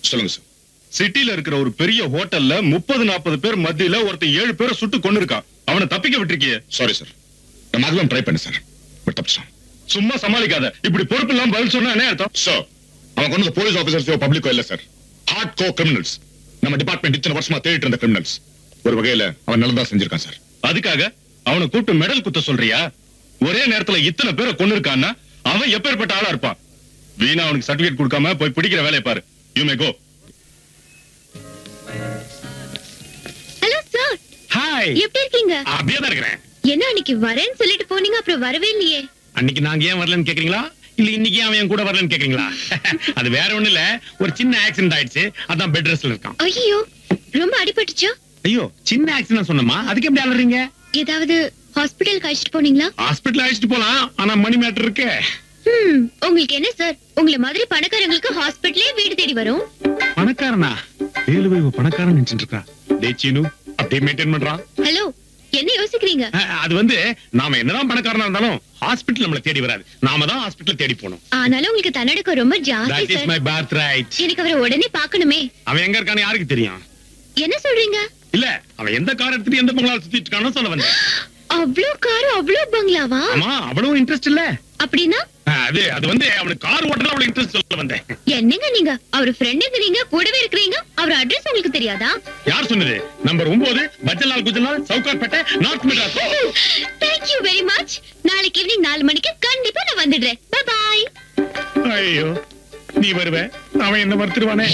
சொல்லுங்க சார் சிட்டில இருக்கிற ஒரு பெரிய ஹோட்டல்ல முப்பது நாற்பது பேர் மத்தியில ஒருத்தன் ஏழு பேரை சுட்டு கொண்டு இருக்கான் அவனை தப்பிக்க விட்டுருக்கியே சாரி சார் நான் மேக்ஸிமம் ட்ரை பண்ணேன் சார் பட் தப்பிச்சான் சும்மா சமாளிக்காத இப்படி பொறுப்பு இல்லாம பதில் சொன்னா என்ன அர்த்தம் சார் அவன் கொண்டு போலீஸ் ஆபீசர்ஸோ பப்ளிக்கோ இல்ல சார் ஹார்ட் கோ கிரிமினல்ஸ் நம்ம டிபார்ட்மெண்ட் இத்தனை வருஷமா தேடிட்டு இருந்த கிரிமினல்ஸ் ஒரு வகையில அவன் நல்லதா செஞ்சிருக்கான் சார் அதுக்காக அவனை கூப்பிட்டு மெடல் குத்த சொல்றியா ஒரே நேரத்துல இத்தனை பேரை கொண்டு இருக்கான்னா அவன் எப்பேற்பட்ட ஆளா இருப்பான் வீணா அவனுக்கு சர்டிபிகேட் கொடுக்காம போய் பிடிக்கிற வேலையை பாரு you may go hello sir hi எப்படி இருக்கீங்க அப்படியே தான் இருக்கிறேன் என்ன அன்னைக்கு வரேன்னு சொல்லிட்டு போனீங்க அப்புறம் வரவே இல்லையே அன்னைக்கு நாங்க ஏன் வரலன்னு கேக்குறீங்களா இல்ல இன்னைக்கு ஏன் அவன் என் கூட வரலன்னு கேக்குறீங்களா அது வேற ஒண்ணு இல்ல ஒரு சின்ன ஆக்சிடென்ட் ஆயிடுச்சு அதான் பெட் ரெஸ்ட்ல இருக்கான் ஐயோ ரொம்ப அடிபட்டுச்சா ஐயோ சின்ன ஆக்சிடென்ட் சொன்னமா அதுக்கு எப்படி அலறீங்க ஏதாவது ஹாஸ்பிடலுக்கு அழைச்சிட்டு போனீங்களா ஹாஸ்பிடல் அழைச்சிட்டு போலாம் ஆனா மணி மேட்டர் இருக்கு ஹம், உங்களுக்கு என்ன சார் உங்களை மாதிரி பணக்காரங்களுக்கு ஹாஸ்பிடலே வீடு தேடி வரும் பணக்காரனா வேலு வைவு பணக்காரன் நினைச்சிட்டு இருக்கா டே சீனு அப்படியே மெயின்டைன் பண்றான் ஹலோ என்ன யோசிக்கிறீங்க அஹ், அது வந்து நாம என்னதான் பணக்காரனா இருந்தாலும் ஹாஸ்பிடல் நம்மள தேடி வராது நாம தான் ஹாஸ்பிடல் தேடி போகணும் ஆனாலும் உங்களுக்கு தன்னடக்கம் ரொம்ப ஜாஸ்தி that is sir my birthright எனக்கு அவரை உடனே பார்க்கணுமே அவன் எங்க இருக்கான்னு யாருக்கு தெரியும் என்ன சொல்றீங்க இல்ல அவன் எந்த கார் எடுத்துட்டு எந்த பங்களால சுத்திட்டு இருக்கானோ சொல்ல வந்தேன் அவ்ளோ காரு அவ்ளோ பங்களாவா ஆமா அவ்வளவு இன்ட்ரெஸ்ட் இல்ல அப்படின்னா அஹ், அது அது வந்து அவனுக்கு கார் ஓட்டலாம் அவ்வளவு இன்ட்ரெஸ்ட் சொல்ல வந்தேன் என்னங்க நீங்க அவர் ஃப்ரெண்டுங்கிறீங்க கூடவே இருக்கிறீங்க அவர் அட்ரஸ் உங்களுக்கு தெரியாதா யார் சொன்னது நம்பர் ஒன்பது Bajjalal Gujalal Sowcarpet north Madras thank you very much நாளைக்கு ஈவினிங் நாலு மணிக்கு கண்டிப்பா நான் வந்துடுறேன் பை பாய் ஐயோ நீ வருவ அவன் என்ன மறுத்துருவானே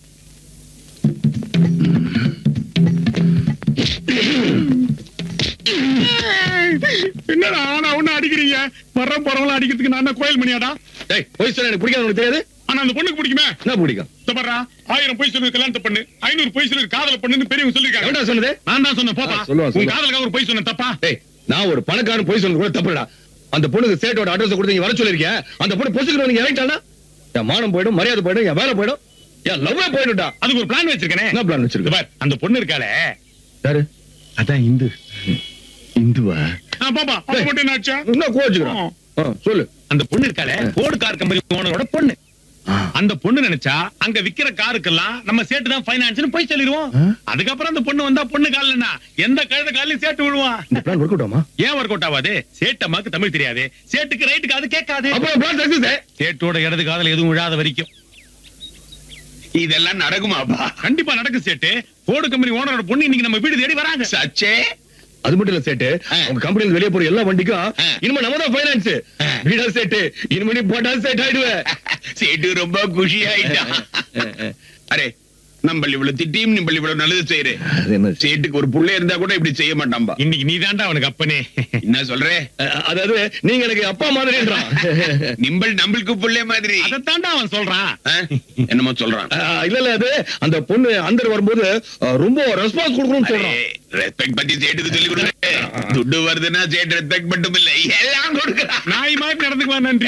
என்னடா நான் ஒண்ணு அடிக்கிறீங்க வர்ற போறவங்கள அடிக்கிறதுக்கு நான் என்ன கோயில் மணியாடா டேய் பொய் சொல்ல எனக்கு பிடிக்காது உனக்கு தெரியாது ஆனா அந்த பொண்ணுக்கு பிடிக்குமே என்ன பிடிக்கும் இந்த பாருடா, ஆயிரம் பொய் சொல்லு கல்யாணத்தை பண்ணு ஐநூறு பொய் சொல்லு காதல பண்ணுன்னு பெரியவங்க சொல்லிருக்காங்க எவன்டா சொன்னது நான் தான் சொன்னேன் போப்பா ஆ, சொல்லுவான், உன் சொல்லுவான். காதலுக்காக ஒரு பொய் சொன்னேன் தப்பா டேய் நான் ஒரு பணக்காரன் பொய் சொல்றது கூட தப்புடா அந்த பொண்ணுக்கு சேட்டோட அட்ரஸ் கொடுத்து நீங்க வர சொல்லிருக்கேன் அந்த பொண்ணு பொசுக்கு நீங்க இறங்கிட்டானா என் மானம் போயிடும் மரியாதை போயிடும் என் வேலை போயிடும் என் லவ்வே போயிடும்டா அதுக்கு ஒரு பிளான் வச்சிருக்கேனே என்ன பிளான் இந்த வச்சிருக்க பார், அந்த பொண்ணு இருக்காளே யாரு அதான் இந்து இந்துவா ஆ, பாப்பா அவ மட்டும் என்ன ஆச்சா என்ன கோச்சுக்கிறான் ஆ, சொல்லு அந்த பொண்ணு இருக்காளே போர்டு கார் கம்பெனி ஓனரோட பொண்ணு அந்த பொண்ணு நினைச்சா அங்க விக்கிற காருக்கெல்லாம் நம்ம சேட்டு தான் பைனான்ஸ்னு போய் சொல்லிடுவோம் ஆ? அதுக்கப்புறம் அந்த பொண்ணு வந்தா பொண்ணு காலில் எந்த கழுத காலையும் சேட்டு விழுவான் இந்த பிளான் ஒர்க் அவுட் ஆமா ஏன் ஒர்க் அவுட் ஆகாது சேட்டம்மாக்கு தமிழ் தெரியாது சேட்டுக்கு ரைட்டுக்கு அது கேட்காது அப்ப பிளான் சக்சஸ் சேட்டோட இடது காதல் எதுவும் விழாத வரைக்கும் இதெல்லாம் நடக்குமாப்பா கண்டிப்பா நடக்கும் சேட்டு போர்டு கம்பெனி ஓனரோட பொண்ணு இன்னைக்கு நம்ம வீடு தேடி வராங்க சச்சே அது மட்டும் இல்ல சேட்டு ஆ. உங்க கம்பெனில வெளிய போற எல்லா வண்டிக்கும் ஆ. இனிமே நம்ம தான் ஃபைனான்ஸ் ஆ. வீடா சேட்டு இனிமே நீ போட்டா சேட் ஆயிடுவேன் சேட்டு ரொம்ப குஷி ஆயிட்டான் அரே நம்ம இவ்வளவு திட்டியும் நம்ம இவ்வளவு நல்லது செய்யறே அது என்ன சேட்டுக்கு ஒரு புள்ள இருந்தா கூட இப்படி செய்ய மாட்டான்பா இன்னைக்கு நீ அவனுக்கு அப்பனே என்ன சொல்றே அதாவது நீங்க எனக்கு அப்பா மாதிரின்றான் நிம்பல் நம்மளுக்கு புள்ளே மாதிரி அதைத்தாண்டா அவன் சொல்றான் ஆ? என்னமோ சொல்றான் ஆ, இல்ல இல்ல அது அந்த பொண்ணு அந்த வரும்போது ஆ, ரொம்ப ரெஸ்பான்ஸ் கொடுக்கணும்னு சொல்றான் ரெஸ்பெக்ட் பத்தி சேட்டுக்கு சொல்லி கொடுக்குறேன் துட்டு வருதுன்னா சேட்டு ரெஸ்பெக்ட் மட்டும் இல்ல எல்லாம் கொடுக்குறான் நாய் மாதிரி நடந்துக்குவான் நன்றி